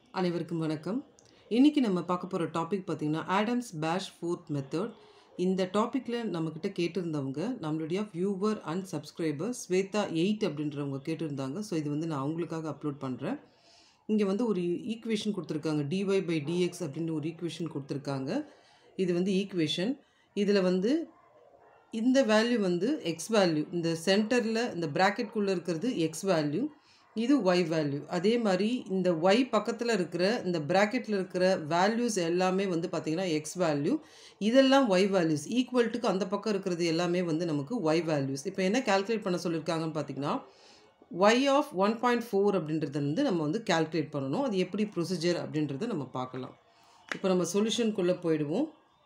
அனைவருக்கும் வணக்கம் இன்றைக்கி நம்ம பார்க்க போகிற டாபிக் பார்த்திங்கன்னா ஆடம்ஸ் பேஷ் ஃபோர்த் மெத்தட் இந்த டாப்பிக்கில் நம்மக்கிட்ட கேட்டிருந்தவங்க நம்மளுடைய viewer and subscriber Shweta eight அப்படின்றவங்க கேட்டிருந்தாங்க ஸோ இது வந்து நான் அவங்களுக்காக அப்லோட் பண்ணுறேன் இங்கே வந்து ஒரு ஈக்குவேஷன் கொடுத்துருக்காங்க டிஒய் பை டிஎக்ஸ் அப்படின்னு ஒரு ஈக்குவேஷன் கொடுத்துருக்காங்க இது வந்து ஈக்குவேஷன் இதில் வந்து இந்த வேல்யூ வந்து எக்ஸ் வேல்யூ இந்த சென்டரில் இந்த ப்ராக்கெட்குள்ளே இருக்கிறது எக்ஸ் வேல்யூ இது ஒய் வேல்யூ அதே மாதிரி இந்த ஒய் பக்கத்தில் இருக்கிற இந்த ப்ராக்கெட்டில் இருக்கிற வேல்யூஸ் எல்லாமே வந்து பார்த்திங்கன்னா எக்ஸ் வேல்யூ இதெல்லாம் ஒய் வேல்யூஸ் ஈக்குவல்ட்டுக்கு அந்த பக்கம் இருக்கிறது எல்லாமே வந்து நமக்கு ஒய் வேல்யூஸ் இப்போ என்ன கால்குலேட் பண்ண சொல்லியிருக்காங்கன்னு பார்த்தீங்கன்னா Y of one point four அப்படின்றத வந்து நம்ம வந்து கால்குலேட் பண்ணணும் அது எப்படி ப்ரொசீஜர் அப்படின்றத நம்ம பார்க்கலாம் இப்போ நம்ம சொல்யூஷனுக்குள்ளே போயிடுவோம்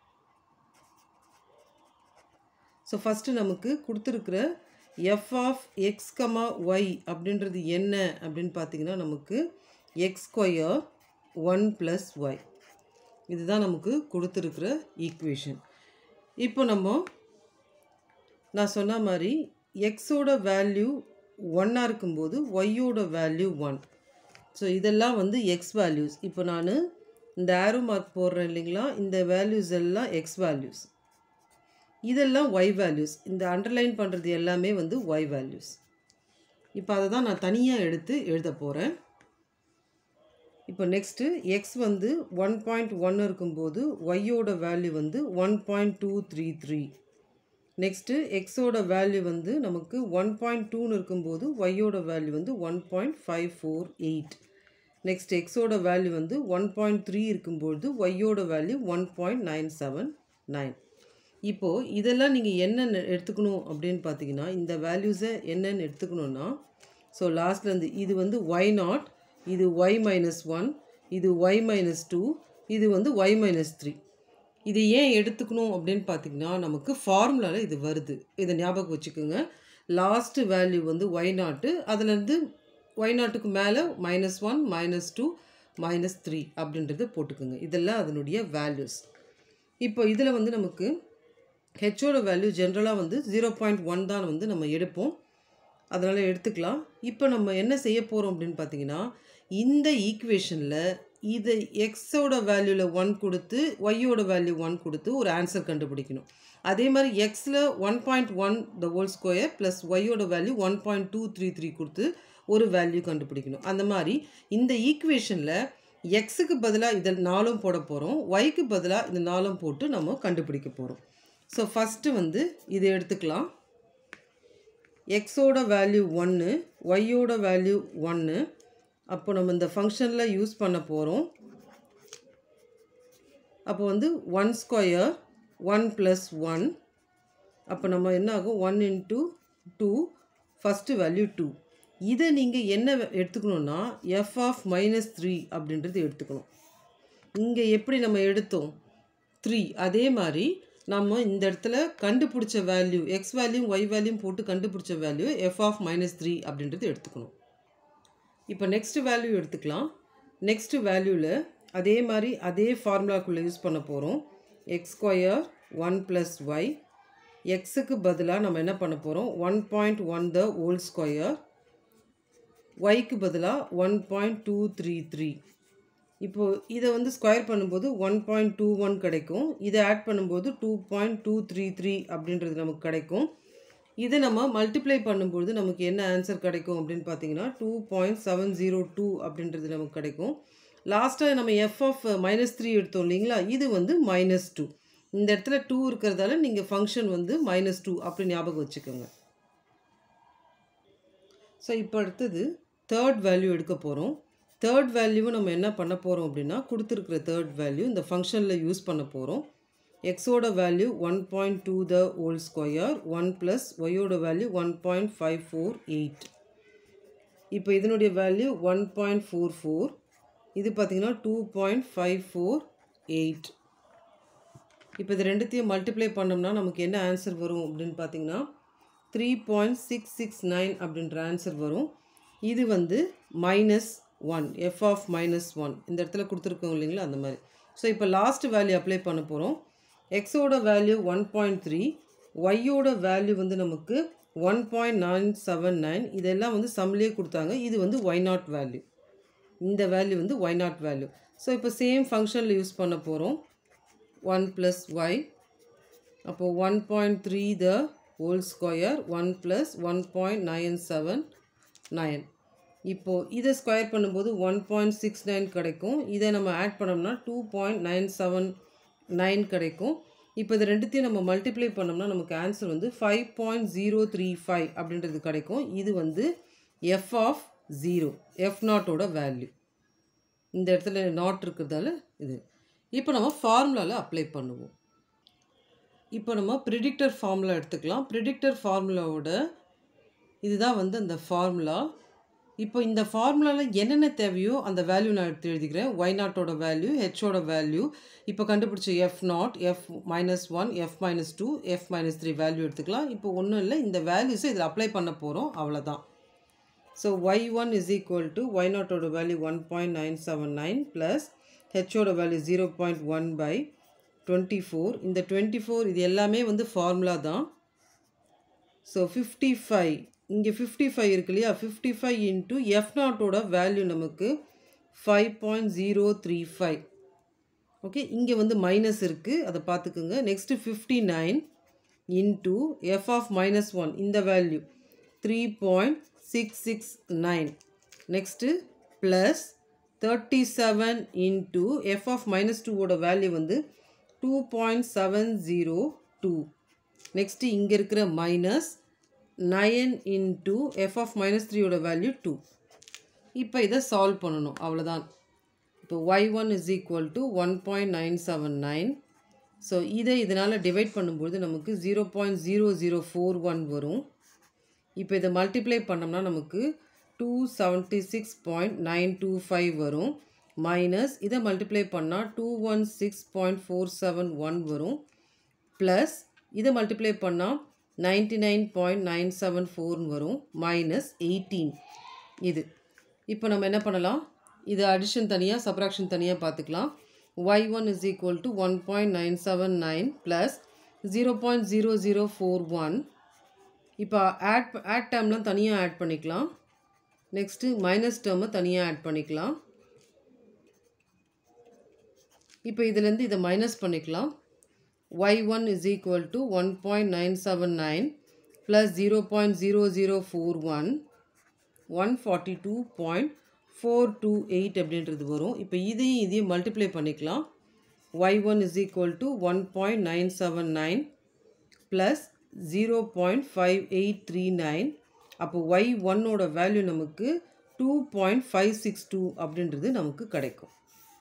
ஸோ ஃபஸ்ட்டு நமக்கு கொடுத்துருக்குற F of X comma Y அப்படின்றது என்ன அப்படின்னு பார்த்தீங்கன்னா நமக்கு X square one plus Y இதுதான் நமக்கு கொடுத்துருக்குற ஈக்குவேஷன் இப்போ நம்ம நான் சொன்ன மாதிரி எக்ஸோட வேல்யூ ஒன்னாக இருக்கும்போது ஒய்யோட வேல்யூ ஒன் ஸோ இதெல்லாம் வந்து எக்ஸ் வேல்யூஸ் இப்போ நான் இந்த ஆரோ மார்க் போடுறேன் இல்லைங்களா இந்த வேல்யூஸ் எல்லாம் எக்ஸ் வேல்யூஸ் இதெல்லாம் ஒய் வேல்யூஸ் இந்த அண்டர்லைன் பண்ணுறது எல்லாமே வந்து ஒய் வேல்யூஸ் இப்போ அதை தான் நான் தனியாக எடுத்து எழுத போகிறேன் இப்போ நெக்ஸ்ட்டு எக்ஸ் வந்து ஒன் பாயிண்ட் ஒன் இருக்கும்போது ஒய்யோட வேல்யூ வந்து one point two three three next எக்ஸோட வேல்யூ வந்து நமக்கு ஒன் பாயிண்ட் டூன்னு இருக்கும்போது ஒய்யோட வேல்யூ வந்து one point five four eight next எக்ஸோட வேல்யூ வந்து ஒன் பாயிண்ட் த்ரீ இருக்கும்போது ஒய்யோட value one point nine seven nine இப்போது இதெல்லாம் நீங்கள் என்னென்ன எடுத்துக்கணும் அப்படின்னு பார்த்தீங்கன்னா இந்த வேல்யூஸை என்னென்னு எடுத்துக்கணுன்னா ஸோ லாஸ்ட்லேருந்து இது வந்து ஒய் நாட் இது ஒய் மைனஸ் ஒன் இது ஒய் மைனஸ் டூ இது வந்து ஒய் மைனஸ் த்ரீ இது ஏன் எடுத்துக்கணும் அப்படின்னு பார்த்தீங்கன்னா நமக்கு ஃபார்முலாவில் இது வருது இதை ஞாபகம் வச்சுக்கோங்க லாஸ்ட்டு வேல்யூ வந்து ஒய் நாட்டு அதுலேருந்து ஒய் நாட்டுக்கு மேலே minus one minus two minus three அப்படின்றது போட்டுக்கோங்க இதெல்லாம் அதனுடைய வேல்யூஸ் இப்போ இதில் வந்து நமக்கு ஹெச்சோட வேல்யூ ஜென்ரலாக வந்து ஜீரோ பாயிண்ட் ஒன் தான் வந்து நம்ம எடுப்போம் அதனால் எடுத்துக்கலாம் இப்போ நம்ம என்ன செய்ய போகிறோம் அப்படின்னு பார்த்தீங்கன்னா இந்த ஈக்குவேஷனில் இது எக்ஸோட வேல்யூவில் ஒன் கொடுத்து ஒய்யோட வேல்யூ ஒன் கொடுத்து ஒரு ஆன்சர் கண்டுபிடிக்கணும் அதே மாதிரி எக்ஸில் one point one the whole square plus ஒய்யோட value one point two three three கொடுத்து ஒரு வேல்யூ கண்டுபிடிக்கணும் அந்த மாதிரி இந்த ஈக்குவேஷனில் எக்ஸுக்கு பதிலாக இதில் நாலும் போட போகிறோம் ஒய்க்கு பதிலாக இந்த நாலும் போட்டு நம்ம கண்டுபிடிக்க போகிறோம் ஸோ ஃபஸ்ட்டு வந்து இதை எடுத்துக்கலாம் எக்ஸோட வேல்யூ ஒன்று ஒய்யோட வேல்யூ ஒன்று அப்போ நம்ம இந்த ஃபங்க்ஷனில் யூஸ் பண்ண போகிறோம் அப்போ வந்து one square one plus one அப்போ நம்ம என்ன ஆகும் one into two first value two இதை நீங்கள் என்ன எடுத்துக்கணுன்னா எஃப் ஆஃப் மைனஸ் த்ரீ அப்படின்றது எடுத்துக்கணும் இங்கே எப்படி நம்ம எடுத்தோம் த்ரீ அதே மாதிரி நம்ம இந்த இடத்துல கண்டுபிடிச்ச value x value y value போட்டு கண்டுபிடிச்ச value f of minus three அப்படின்றது எடுத்துக்கணும் இப்போ நெக்ஸ்ட் வேல்யூ எடுத்துக்கலாம் நெக்ஸ்ட் வேல்யூவில் அதே மாதிரி அதே ஃபார்முலாக்குள்ளே யூஸ் பண்ண போகிறோம் x square one plus y எக்ஸுக்கு பதிலாக நம்ம என்ன பண்ண போகிறோம் one point one the whole square ஒய்க்கு பதிலாக one point two three three இப்போது இதை வந்து ஸ்கொயர் பண்ணும்போது ஒன் பாயிண்ட் டூ ஒன் கிடைக்கும் இதை ஆட் பண்ணும்போது two point two three three அப்படின்றது நமக்கு கிடைக்கும் இதை நம்ம மல்டிப்ளை பண்ணும்போது நமக்கு என்ன ஆன்சர் கிடைக்கும் அப்படின்னு பார்த்தீங்கன்னா two point seven zero two அப்படின்றது நமக்கு கிடைக்கும் லாஸ்ட்டாக நம்ம எஃப் ஆஃப் மைனஸ் த்ரீ எடுத்தோம் இல்லைங்களா இது வந்து மைனஸ் டூ இந்த இடத்துல டூ இருக்கிறதால நீங்கள் ஃபங்க்ஷன் வந்து மைனஸ் டூ அப்படி ஞாபகம் வச்சுக்கோங்க ஸோ இப்போ அடுத்தது தேர்ட் வேல்யூ எடுக்க போகிறோம் தேர்ட் வேல்யூவை நம்ம என்ன பண்ண போகிறோம் அப்படின்னா கொடுத்துருக்குற தேர்ட் வேல்யூ இந்த ஃபங்க்ஷனில் யூஸ் பண்ண போகிறோம் எக்ஸோட value one point two the whole square one plus ஒய்யோட value one point five four eight இப்போ இதனுடைய value one point four four இது பார்த்திங்கன்னா two point five four eight இப்போ இது ரெண்டுத்தையும் மல்டிப்ளை பண்ணோம்னா நமக்கு என்ன ஆன்சர் வரும் அப்படின்னு பார்த்தீங்கன்னா three point six six nine அப்படின்ற ஆன்சர் வரும் இது வந்து minus one f of minus one இந்த இடத்துல கொடுத்துருக்கோம் இல்லைங்களா அந்த மாதிரி ஸோ இப்போ லாஸ்ட் வேல்யூ அப்ளை பண்ண போகிறோம் எக்ஸோட வேல்யூ ஒன் பாயிண்ட் த்ரீ ஒய்யோட வேல்யூ வந்து நமக்கு one point nine seven nine இதெல்லாம் வந்து சம்லேயே கொடுத்தாங்க இது வந்து ஒய் நாட் வேல்யூ இந்த வேல்யூ வந்து ஒய் நாட் வேல்யூ ஸோ இப்போ சேம் ஃபங்க்ஷனில் யூஸ் பண்ண போகிறோம் ஒன் ப்ளஸ் ஒய் அப்போது one point three the whole square one plus one point nine seven nine இப்போது இதை ஸ்கொயர் பண்ணும்போது ஒன் பாயிண்ட் சிக்ஸ் நைன் கிடைக்கும் இதை நம்ம ஆட் பண்ணோம்னா two point nine seven nine கிடைக்கும் இப்போ இது ரெண்டுத்தையும் நம்ம மல்டிப்ளை பண்ணோம்னா நமக்கு ஆன்சர் வந்து five point zero three five அப்படின்றது கிடைக்கும் இது வந்து எஃப் ஆஃப் ஜீரோ எஃப் நாட்டோட வேல்யூ இந்த இடத்துல நாட் இருக்கிறதால இது இப்போ நம்ம ஃபார்முலாவில் அப்ளை பண்ணுவோம் இப்போ நம்ம ப்ரிடிக்டர் ஃபார்முலா எடுத்துக்கலாம் ப்ரிடிக்டர் ஃபார்முலாவோட இதுதான் வந்து அந்த ஃபார்முலா இப்போ இந்த ஃபார்முலாவில் என்னென்ன தேவையோ அந்த வேல்யூ நான் எடுத்து எழுதிக்கிறேன் ஒய் நாட்டோட வேல்யூ ஹெச்சோட வேல்யூ இப்போ கண்டுபிடிச்ச f naught f minus one f minus two f minus three value எடுத்துக்கலாம் இப்போ ஒன்றும் இல்லை இந்த வேல்யூஸை இதில் அப்ளை பண்ண போகிறோம் அவ்வளோதான் so y one is equal to y நாட்டோட value one point nine seven nine plus ஹெச்சோட value zero point one by twenty four இந்த டுவெண்ட்டி ஃபோர் இது எல்லாமே வந்து ஃபார்முலா தான் ஸோ ஃபிஃப்டி ஃபைவ் இங்கே ஃபிஃப்டி ஃபைவ் இருக்கு இல்லையா ஃபிஃப்டி ஃபைவ் இன்ட்டு எஃப் நாட்டோட வேல்யூ நமக்கு five point zero three five okay இங்கே வந்து மைனஸ் இருக்குது அதை பார்த்துக்குங்க next fifty nine into f of minus one இந்த value three point six six nine next plus thirty seven into f of minus டூவோட value வந்து two point seven zero two next இங்கே இருக்கிற minus nine into f of minus த்ரீயோட value two இப்போ இதை solve பண்ணணும் அவ்வளோதான் இப்போ y one is equal to one point nine seven nine so இதை இதனால் டிவைட் பண்ணும்போது நமக்கு zero point zero zero four one வரும் இப்போ இதை மல்டிப்ளை பண்ணோம்னா நமக்கு two seventy six point nine two five வரும் மைனஸ் இதை மல்டிப்ளை பண்ணால் two one six point four seven one வரும் ப்ளஸ் இதை மல்டிப்ளை பண்ணால் ninety nine point nine seven ஃபோர்னு வரும் மைனஸ் எயிட்டீன் இது இப்போ நம்ம என்ன பண்ணலாம் இது அடிஷன் தனியாக சப்ராக்ஷன் தனியாக பார்த்துக்கலாம் y one is equal to one point nine seven nine plus zero point zero zero four one இப்போ ஆட் ஆட் டேர்ம்லாம் தனியாக ஆட் பண்ணிக்கலாம் நெக்ஸ்ட்டு மைனஸ் டேர்மை தனியாக ஆட் பண்ணிக்கலாம் இப்போ இதுலேருந்து இதை மைனஸ் பண்ணிக்கலாம் y one is equal to one point nine seven nine plus zero point zero zero four one one forty two point four two eight அப்படின்றது வரும் இப்போ இதையும் இதையும் மல்டிப்ளை பண்ணிக்கலாம் y one is equal to one point nine seven nine plus zero point five eight three nine அப்போ y ஒன்னோட value நமக்கு two point five six two அப்படின்றது நமக்கு கிடைக்கும்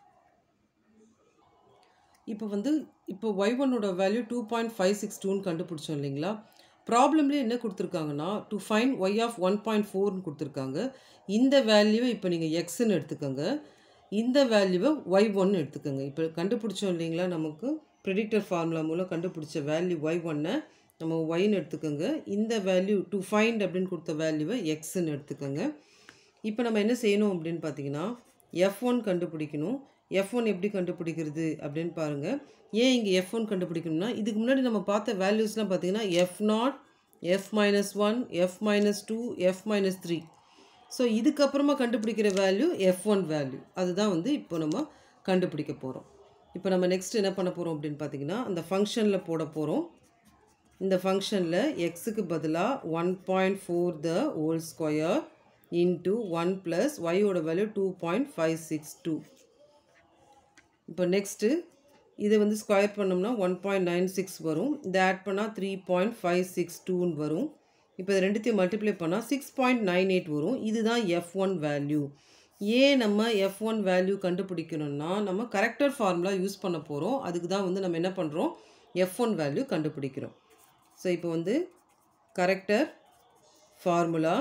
இப்போ வந்து இப்போ ஒய் ஒன்னோட value two point five six டூன்னு கண்டுபிடிச்சோம் இல்லைங்களா ப்ராப்ளம்லேயே என்ன கொடுத்துருக்காங்கன்னா to find y of one point ஃபோர்னு கொடுத்துருக்காங்க இந்த வேல்யூவை இப்போ நீங்கள் எக்ஸ்ன்னு எடுத்துக்கோங்க இந்த வேல்யூவை ஒய் ஒன்னு எடுத்துக்கோங்க இப்போ கண்டுபிடிச்சோம் இல்லைங்களா நமக்கு ப்ரிடிக்டர் ஃபார்முலா மூலம் கண்டுபிடிச்ச வேல்யூ ஒய் ஒன்னை நம்ம ஒய்ன்னு எடுத்துக்கோங்க இந்த வேல்யூ டு ஃபைண்ட் அப்படின்னு கொடுத்த வேல்யூவை எக்ஸ்ன்னு எடுத்துக்கோங்க இப்போ நம்ம என்ன செய்யணும் அப்படின்னு பார்த்தீங்கன்னா எஃப் ஒன் கண்டுபிடிக்கணும் எஃப் ஒன் எப்படி கண்டுபிடிக்கிறது அப்படின்னு பாருங்கள் ஏன் இங்கே எஃப் ஒன் கண்டுபிடிக்கணும்னா இதுக்கு முன்னாடி நம்ம பார்த்த வேல்யூஸ்லாம் பார்த்தீங்கன்னா f naught f minus one f minus two f minus three so இதுக்கப்புறமா கண்டுபிடிக்கிற வேல்யூ எஃப் ஒன் வேல்யூ அதுதான் வந்து இப்போ நம்ம கண்டுபிடிக்க போகிறோம் இப்போ நம்ம நெக்ஸ்ட் என்ன பண்ண போகிறோம் அப்படின்னு பார்த்தீங்கன்னா அந்த ஃபங்க்ஷனில் போட போகிறோம் இந்த ஃபங்க்ஷனில் எக்ஸுக்கு பதிலாக one point four the whole square into one plus ஒய்யோட value two point five six two இப்போ நெக்ஸ்ட்டு இதை வந்து ஸ்கொயர் பண்ணோம்னா ஒன் பாயிண்ட் நைன் சிக்ஸ் வரும் இதை ஆட் பண்ணால் த்ரீ பாயிண்ட் ஃபைவ் சிக்ஸ் டூன்னு வரும் இப்போ இது ரெண்டுத்தையும் மல்டிப்ளை பண்ணால் சிக்ஸ் பாயிண்ட் நைன் எயிட் வரும் இதுதான் எஃப் ஒன் வேல்யூ ஏன் நம்ம எஃப் ஒன் வேல்யூ கண்டுபிடிக்கணும்னா நம்ம கரெக்டர் ஃபார்முலா யூஸ் பண்ண போகிறோம் அதுக்கு தான் வந்து நம்ம என்ன பண்ணுறோம் எஃப் ஒன் வேல்யூ கண்டுபிடிக்கிறோம் ஸோ இப்போ வந்து corrector formula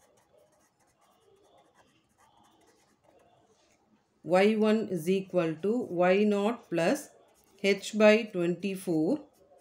y1 is equal to y0 plus h by 24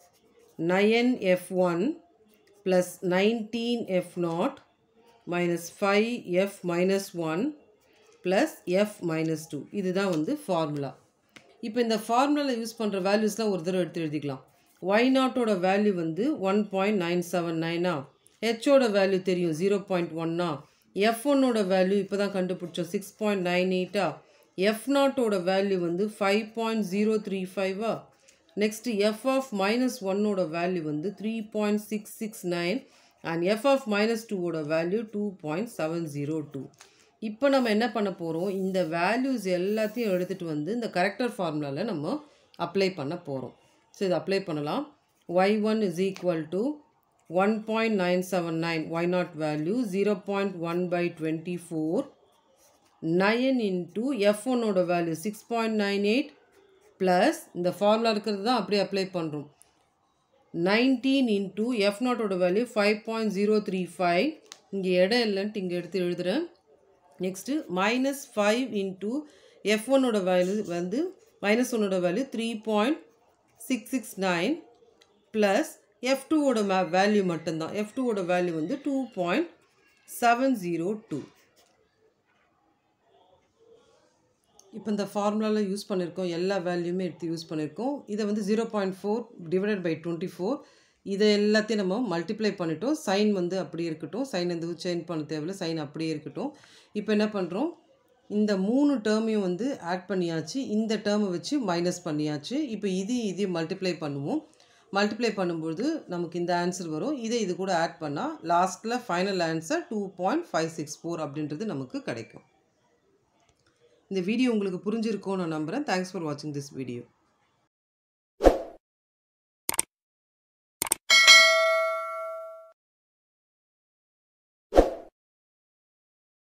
9f1 plus 19f0 minus 5f minus 1 plus f minus 2 இதுதான் வந்து ஃபார்முலா இப்போ இந்த ஃபார்முலாவில் யூஸ் பண்ணுற வேல்யூஸ்லாம் ஒரு தடவை எடுத்து எழுதிக்கலாம் ஒய் நாட்டோட வேல்யூ வந்து ஒன் பாயிண்ட் நைன் செவன் நைனா ஹெச்சோட வேல்யூ தெரியும் ஜீரோ பாயிண்ட் ஒன்னா எஃப் ஒன்னோட வேல்யூ இப்போ தான் கண்டுபிடிச்சோம் சிக்ஸ் பாயிண்ட் நைன் எயிட்டா எஃப் நாட்டோட வேல்யூ வந்து ஃபைவ் பாயிண்ட் ஜீரோ த்ரீ ஃபைவா நெக்ஸ்ட் எஃப் ஆஃப் மைனஸ் ஒன்னோட வேல்யூ வந்து three point six six nine and f of minus டூவோட value two point seven zero two இப்போ நம்ம என்ன பண்ண போகிறோம் இந்த வேல்யூஸ் எல்லாத்தையும் எடுத்துகிட்டு வந்து இந்த கரெக்டர் ஃபார்முலாவில் நம்ம அப்ளை பண்ண போகிறோம் ஸோ இதை அப்ளை பண்ணலாம் y one is equal to one point nine seven nine y naught value zero point one by twenty four nine into f ஒன்னோட value six point nine eight plus இந்த formula இருக்கிறது தான் அப்படியே apply பண்ணுறோம் nineteen into f நாட்டோட value five point zero three five இங்கே இடம் இல்லைன்ட்டு இங்கே எடுத்து எழுதுகிறேன் next minus five into f ஒன்னோட வேல்யூ வந்து மைனஸ் ஒன்னோட value three point six six nine plus f டூவோட மே வேல்யூ மட்டும்தான் எஃப் டூவோட வேல்யூ வந்து two point seven zero two இப்போ இந்த ஃபார்முலாவில் யூஸ் பண்ணியிருக்கோம் எல்லா வேல்யூமே எடுத்து யூஸ் பண்ணியிருக்கோம் இதை வந்து zero point four divided by twenty four இதை எல்லாத்தையும் நம்ம மல்டிப்ளை பண்ணிட்டோம் சைன் வந்து அப்படியே இருக்கட்டும் சைன் எதுவும் சேஞ்ச் பண்ண தேவையில்ல சைன் அப்படியே இருக்கட்டும் இப்போ என்ன பண்ணுறோம் இந்த மூணு டேர்மையும் வந்து ஆட் பண்ணியாச்சு இந்த டேர்மை வச்சு மைனஸ் பண்ணியாச்சு இப்போ இது இது மல்டிப்ளை பண்ணுவோம் மல்டிப்ளை பண்ணும்போது நமக்கு இந்த ஆன்சர் வரும் இதை இது கூட ஆட் பண்ணால் லாஸ்ட்டில் final answer two point five six four அப்படின்றது நமக்கு கிடைக்கும் இந்த வீடியோ உங்களுக்கு புரிஞ்சிருக்கும்னு நான் நம்புகிறேன் தேங்க்ஸ் ஃபார் வாட்சிங் திஸ் வீடியோ